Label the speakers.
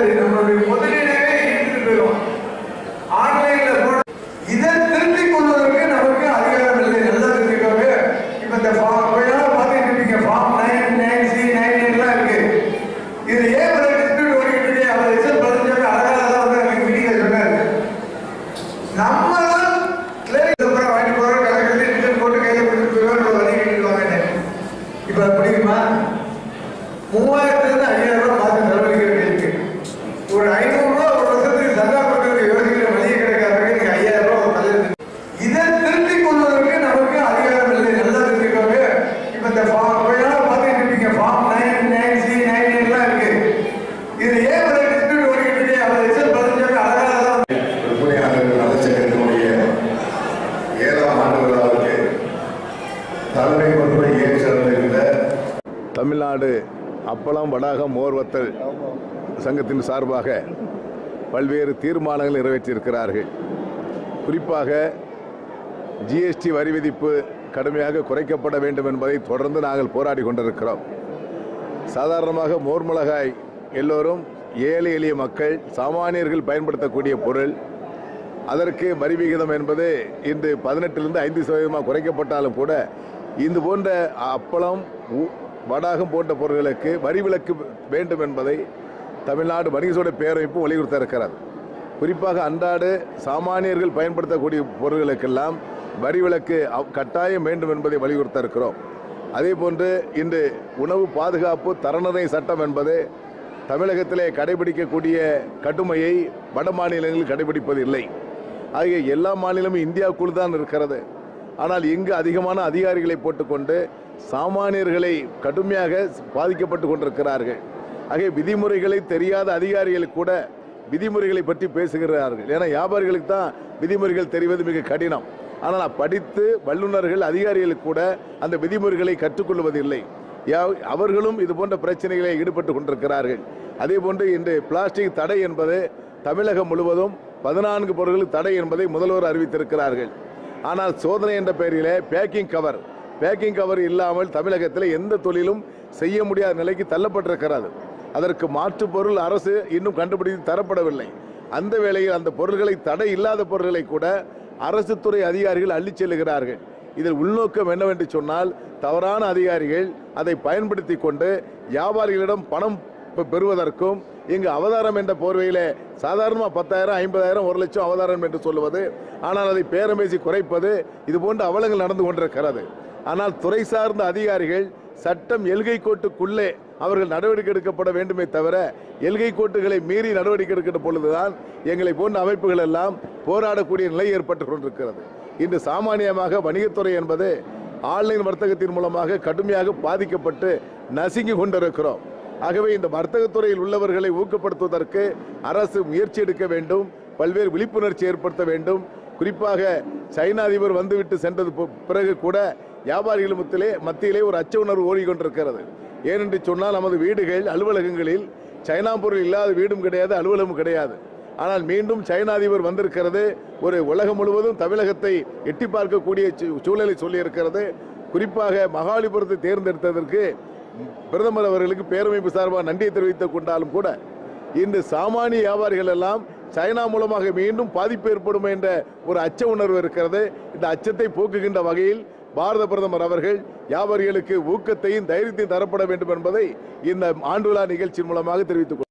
Speaker 1: அது நம்மளுடைய முதலீடவே இழுத்துட்டு போயிடும் ஆன்லைன்ல போட இதை திருத்திக் கொள்வதற்கு நமக்கு அதிகாரம் இல்லை நல்லா தெரிஞ்சுக்கோங்க இப்ப இந்த ஃபார்ம் கொஞ்ச நாள் பார்த்துட்டு இருப்பீங்க form nine nine C nine எல்லாம் இருக்கு இது ஏன் ஒரு டிஸ்பியூட் ஓடிக்கிட்டு இருக்கு அவர் ரிசல்ட் பதினஞ்சு அழகாக தான் வந்து எனக்கு மீட்டிங்ல சொன்னாரு நம்ம தான் கிளரிக் அப்புறம் வாங்கி போறோம் கலக்கிறது ரிசல்ட் போட்டு கையில கொடுத்துட்டு போயிடுவோம் வரி கட்டிடுவாங்க இப்ப அது முடியுமா மூவாயிரத்துல இருந்து ஐயாயிரம் ரூபாய் மாதம் செலவழிக்க வேண்டியிருக்கு ஒரு ஐநூறு ரூபாய் ஒரு வருஷத்துக்கு சந்தா கொடுக்கறது யோசிக்கிற வழியே கிடைக்காதவங்க நீங்க ஐயாயிரம் ரூபாய் ஒரு தலையில இதை திருத்திக் கொள்வதற்கு நமக்கு அதிகாரம் இல்லை நல்லா தெரிஞ்சுக்கோங்க இப்ப இந்த ஃபார்ம் கொஞ்ச நாள் பார்த்துட்டு இருப்பீங்க form nine nine C nine எல்லாம் இருக்கு இது ஏன் ஒரு டிஸ்பியூட் ஓடிக்கிட்டு இருக்கு அவர் ரிசல்ட் பதினஞ்சு அழகாக தான்
Speaker 2: விற்பனையாளர்கள் நலச்சங்கத்தினுடைய ஏழாம் ஆண்டு விழாவுக்கு தலைமை பொறுப்பை ஏற்றிருந்த தமிழ்நாடு அப்பளம் வடாகம் மோர்வத்தல் சங்கத்தின் சார்பாக பல்வேறு தீர்மானங்கள் நிறைவேற்றியிருக்கிறார்கள் குறிப்பாக ஜிஎஸ்டி வரி விதிப்பு கடுமையாக குறைக்கப்பட வேண்டும் என்பதை தொடர்ந்து நாங்கள் போராடி கொண்டிருக்கிறோம் சாதாரணமாக மோர் மிளகாய் எல்லோரும் ஏழை எளிய மக்கள் சாமானியர்கள் பயன்படுத்தக்கூடிய பொருள் அதற்கு வரி விகிதம் என்பது இன்று பதினெட்டிலிருந்து ஐந்து சதவீதமாக குறைக்கப்பட்டாலும் கூட இது போன்ற அப்பளம் ஊ- வடாகம் போன்ற பொருட்களுக்கு வரி விலக்கு வேண்டும் என்பதை தமிழ்நாடு வணிக சோட பேரமைப்பு வலியுறுத்த இருக்கிறது குறிப்பாக அன்றாட சாமானியர்கள் பயன்படுத்தக்கூடிய பொருட்களுக்கெல்லாம் வரி விலக்கு அவ்- கட்டாயம் வேண்டும் என்பதை வலியுறுத்த இருக்கிறோம் அதே போன்று இன்று உணவு பாதுகாப்பு தரநிலை சட்டம் என்பது தமிழகத்திலே கடைபிடிக்கக்கூடிய கடுமையை வட மாநிலங்களில் கடைபிடிப்பது இல்லை ஆகிய எல்லா மாநிலமும் இந்தியாவுக்குள் தான் இருக்கிறது ஆனால் இங்கு அதிகமான அதிகாரிகளை போட்டுக்கொண்டு சாமானியர்களை கடுமையாக பாதிக்கப்பட்டு கொண்டிருக்கிறார்கள் ஆகிய விதிமுறைகளை தெரியாத அதிகாரிகள் கூட விதிமுறைகளை பற்றி பேசுகிறார்கள் ஏன்னா வியாபாரிகளுக்கு தான் விதிமுறைகள் தெரிவது மிக கடினம் ஆனால் படித்து வல்லுநர்கள் அதிகாரிகள் கூட அந்த விதிமுறைகளை கற்றுக்கொள்வதில்லை யா- அவர்களும் இது போன்ற பிரச்சனைகளில் ஈடுபட்டு கொண்டிருக்கிறார்கள் அதே போன்று இன்று பிளாஸ்டிக் தடை என்பது தமிழகம் முழுவதும் பதினான்கு பொருட்களுக்கு தடை என்பதை முதல்வர் அறிவித்திருக்கிறார்கள் ஆனால் சோதனை என்ற பெயரிலே பேக்கிங் கவர் பேக்கிங் கவர் இல்லாமல் தமிழகத்தில் எந்த தொழிலும் செய்ய முடியாத நிலைக்கு தள்ளப்பட்டிருக்கிறது அதற்கு மாற்று பொருள் அரசு இன்னும் கண்டுபிடித்து தரப்படவில்லை அந்த வேளையில் அந்த பொருள்களை தடை இல்லாத பொருட்களை கூட அரசு துறை அதிகாரிகள் அள்ளிச் செல்லுகிறார்கள் இதில் உள்நோக்கம் என்னவென்று சொன்னால் தவறான அதிகாரிகள் அதை பயன்படுத்தி கொண்டு வியாபாரிகளிடம் பணம் பெ- பெறுவதற்கும் இங்கு அவதாரம் என்ற போர்வையிலே சாதாரணமாக பத்தாயிரம் ஐம்பதாயிரம் ஒரு லட்சம் அவதாரம் என்று சொல்லுவது ஆனால் அதை பேரம் பேசி குறைப்பது இது போன்ற அவலங்கள் நடந்து கொண்டிருக்கிறது ஆனால் துறை சார்ந்த அதிகாரிகள் சட்டம் எல்கை கோட்டுக்குள்ளே அவர்கள் நடவடிக்கை எடுக்கப்பட வேண்டுமே தவிர எல்கை கோட்டுகளை மீறி நடவடிக்கை எடுக்கிற பொழுதுதான் எங்களை போன்ற அமைப்புகள் எல்லாம் போராடக்கூடிய நிலை ஏற்பட்டு கொண்டிருக்கிறது இன்று சாமானியமாக வணிகத்துறை என்பது ஆன்லைன் வர்த்தகத்தின் மூலமாக கடுமையாக பாதிக்கப்பட்டு நசுங்கி கொண்டிருக்கிறோம் ஆகவே இந்த வர்த்தகத்துறையில் உள்ளவர்களை ஊக்கப்படுத்துவதற்கு அரசு முயற்சி எடுக்க வேண்டும் பல்வேறு விழிப்புணர்ச்சி ஏற்படுத்த வேண்டும் குறிப்பாக சைனா அதிபர் வந்துவிட்டு சென்றது போ- பிறகு கூட வியாபாரிகள் மத்தியிலே மத்தியிலே ஒரு அச்ச உணர்வு ஓடிக்கொண்டிருக்கிறது ஏனென்று சொன்னால் நமது வீடுகள் அலுவலகங்களில் சைனா பொருள் இல்லாத வீடும் கிடையாது அலுவலகமும் கிடையாது ஆனால் மீண்டும் சைனா அதிபர் வந்திருக்கிறது ஒரு உலகம் முழுவதும் தமிழகத்தை எட்டி பார்க்கக்கூடிய சூ- சூழலை சொல்லியிருக்கிறது குறிப்பாக மகாபலிபுரத்தை தேர்ந்தெடுத்ததற்கு பிரதமர் அவர்களுக்கு பேரமைப்பு சார்பாக நன்றியை தெரிவித்துக் கொண்டாலும் கூட இன்று சாமானிய வியாபாரிகள் எல்லாம் சைனா மூலமாக மீண்டும் பாதிப்பு ஏற்படும் என்ற ஒரு அச்ச உணர்வு இருக்கிறது இந்த அச்சத்தை போக்குகின்ற வகையில் பாரத பிரதமர் அவர்கள் வியாபாரிகளுக்கு ஊக்கத்தையும் தைரியத்தையும் தரப்பட வேண்டும் என்பதை இந்த ஆண்டு விழா நிகழ்ச்சி மூலமாக தெரிவித்துக் கொள்கிறேன்.